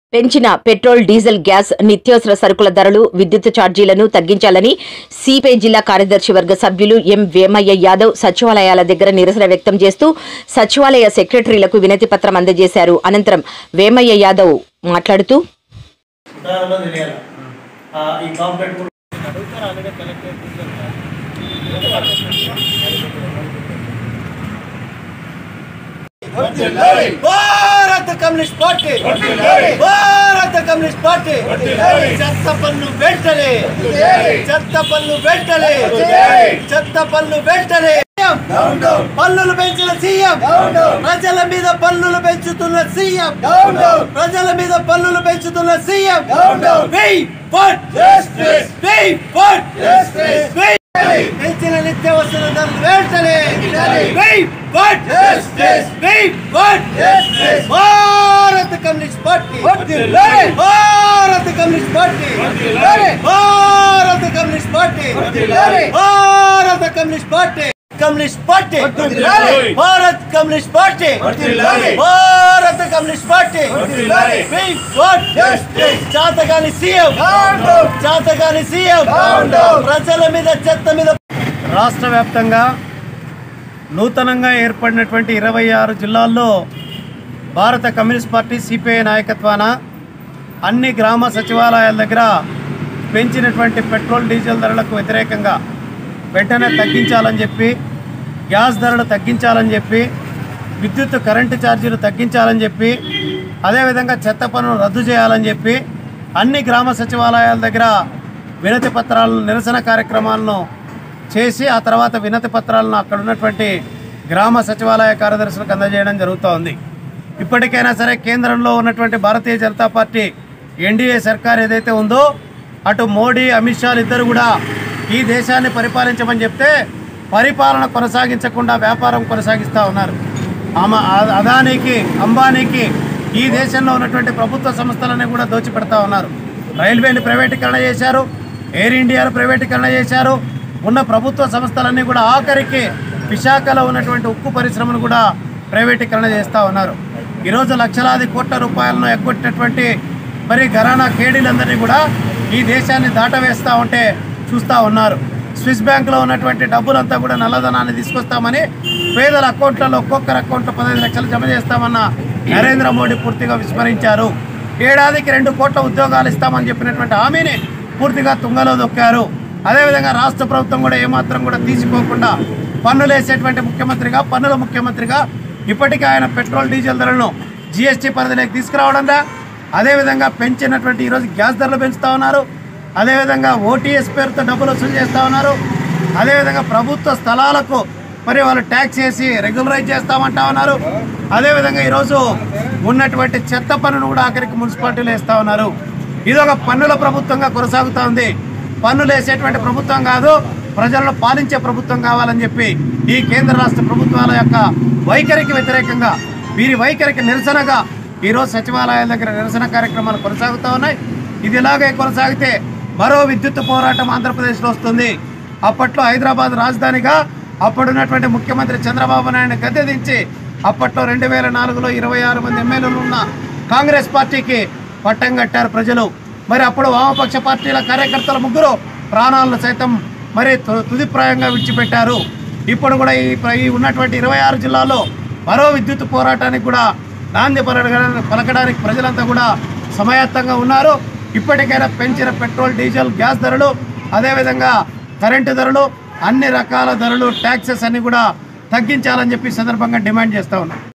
పెంచిన petrol diesel gas నిత్యావసర సరుకుల ధరలు విద్యుత్ ఛార్జీలను తగ్గించాలని సిపిఐ జిల్లా కార్యదర్శి వర్గ సభ్యులు ఎం వేమయ్య యాదవ్ సచివాలయాల దగ్గర నిరసన వ్యక్తం చేస్తూ సచివాలయ సెక్రటరీలకు వినతి పత్రం అందజేశారు అనంతరం వేమయ్య యాదవ్ మాట్లాడుతూ ఉదాహరణలో తెలియాలి ఆ, ఈ కాంప్లెక్ట్ కూడా Bharata communist party Bharata communist party చెత్త పన్ను వెంటనే చెత్త పన్ను వెంటనే చెత్త పన్ను వెంటనే పన్నులు పెంచిన సీఎం ప్రజల మీద పన్నులు పెంచుతున్న సీఎం ప్రజల మీద పన్నులు పెంచుతున్న CM Pay for justice! Pay for justice! Pay పెంచిన నిత్యావసర ధరలు వెంటనే Pay for justice! Pay for justice! Bharata communist party Bharata communist party Bharata communist party Bharata communist party communist party Bharat communist party Bharata communist party We want justice. చాతగాని CM చాతగాని CM ప్రజల మీద చెత్త మీద రాష్ట్ర వ్యాప్తంగా నూతనంగా ఏర్పడినటువంటి ఇరవై ఆరు జిల్లాల్లో భారత కమ్యూనిస్ట్ పార్టీ సిపిఐ నాయకత్వాన అన్ని గ్రామ సచివాలయాల దగ్గర పెంచినటువంటి పెట్రోల్ డీజిల్ ధరలకు వ్యతిరేకంగా వెంటనే తగ్గించాలని చెప్పి గ్యాస్ ధరలు తగ్గించాలని చెప్పి విద్యుత్ కరెంటు ఛార్జీలు తగ్గించాలని చెప్పి అదేవిధంగా చెత్త పన్నును రద్దు చేయాలని చెప్పి అన్ని గ్రామ సచివాలయాల దగ్గర వినతి పత్రాలను నిరసన కార్యక్రమాలను చేసి ఆ తర్వాత వినతి పత్రాలను అక్కడ ఉన్నటువంటి గ్రామ సచివాలయ కార్యదర్శులకు అందజేయడం జరుగుతూ ఉంది ఇప్పటికైనా సరే కేంద్రంలో ఉన్నటువంటి భారతీయ జనతా పార్టీ ఎన్డీఏ సర్కార్ ఏదైతే ఉందో అటు మోడీ అమిత్ షాలు ఇద్దరు కూడా ఈ దేశాన్ని పరిపాలించమని చెప్తే పరిపాలన కొనసాగించకుండా వ్యాపారం కొనసాగిస్తూ ఉన్నారు ఆమె ఆ- అదానీకి అంబానీకి ఈ దేశంలో ఉన్నటువంటి ప్రభుత్వ సంస్థలన్నీ కూడా దోచిపెడతా ఉన్నారు రైల్వేని ప్రైవేటీకరణ చేశారు ఎయిర్ ఇండియాను ప్రైవేటీకరణ చేశారు ఉన్న ప్రభుత్వ సంస్థలన్నీ కూడా ఆఖరికి విశాఖలో ఉన్నటువంటి ఉక్కు పరిశ్రమను కూడా ప్రైవేటీకరణ చేస్తూ ఉన్నారు ఈరోజు లక్షలాది కోట్ల రూపాయలను ఎగ్గొట్టినటువంటి మరి ఘరానా కేడీలందరినీ కూడా ఈ దేశాన్ని దాటవేస్తూ ఉంటే చూస్తూ ఉన్నారు స్విస్ బ్యాంకులో ఉన్నటువంటి డబ్బులంతా కూడా నల్లధనాన్ని తీసుకొస్తామని పేదల అకౌంట్లలో ఒక్కొక్కరి అకౌంట్లో పదహైదు లక్షలు జమ చేస్తామన్న నరేంద్ర మోడీ పూర్తిగా విస్మరించారు ఏడాదికి రెండు కోట్ల ఉద్యోగాలు ఇస్తామని చెప్పినటువంటి హామీని పూర్తిగా తుంగలో దొక్కారు అదేవిధంగా రాష్ట్ర ప్రభుత్వం కూడా ఏమాత్రం కూడా తీసుకోకుండా పన్నులు వేసేటువంటి ముఖ్యమంత్రిగా పన్నుల ముఖ్యమంత్రిగా ఇప్పటికే ఆయన పెట్రోల్ డీజిల్ ధరలను జిఎస్టీ పరిధిలోకి తీసుకురావడంలా అదేవిధంగా పెంచినటువంటి ఈరోజు గ్యాస్ ధరలు పెంచుతా ఉన్నారు అదేవిధంగా ఓటీఎస్ పేరుతో డబ్బులు వసూలు చేస్తూ ఉన్నారు అదేవిధంగా ప్రభుత్వ స్థలాలకు మరి వాళ్ళు ట్యాక్స్ వేసి రెగ్యులరైజ్ చేస్తామంటా ఉన్నారు అదేవిధంగా ఈరోజు ఉన్నటువంటి చెత్త పన్నును కూడా ఆఖరికి మున్సిపాలిటీలు వేస్తూ ఉన్నారు ఇది ఒక పన్నుల ప్రభుత్వంగా కొనసాగుతూ ఉంది పన్నులు వేసేటువంటి ప్రభుత్వం కాదు ప్రజలను పాలించే ప్రభుత్వం కావాలని చెప్పి ఈ కేంద్ర రాష్ట్ర ప్రభుత్వాల యొక్క వైఖరికి వ్యతిరేకంగా వీరి వైఖరికి నిరసనగా ఈరోజు సచివాలయాల దగ్గర నిరసన కార్యక్రమాలు కొనసాగుతూ ఉన్నాయి ఇది ఇలాగే కొనసాగితే మరో విద్యుత్ పోరాటం ఆంధ్రప్రదేశ్లో వస్తుంది అప్పట్లో హైదరాబాద్ రాజధానిగా అప్పుడున్నటువంటి ముఖ్యమంత్రి చంద్రబాబు నాయుడు గద్దె దించి అప్పట్లో రెండు వేల నాలుగులో ఇరవై ఆరు మంది ఎమ్మెల్యేలు ఉన్న కాంగ్రెస్ పార్టీకి పట్టం కట్టారు ప్రజలు మరి అప్పుడు వామపక్ష పార్టీల కార్యకర్తల ముగ్గురు ప్రాణాలను సైతం మరి తు- తుదిప్రాయంగా విడిచిపెట్టారు ఇప్పుడు కూడా ఈ ప్ర- ఈ ఉన్నటువంటి ఇరవై ఆరు జిల్లాల్లో మరో విద్యుత్ పోరాటానికి కూడా నాంది పలకడానికి పలకడానికి ప్రజలంతా కూడా సమాయత్తంగా ఉన్నారు ఇప్పటికైనా పెంచిన పెట్రోల్ డీజిల్ గ్యాస్ ధరలు అదేవిధంగా కరెంటు ధరలు అన్ని రకాల ధరలు ట్యాక్సెస్ అన్ని కూడా తగ్గించాలని చెప్పి ఈ సందర్భంగా డిమాండ్ చేస్తా ఉన్నాం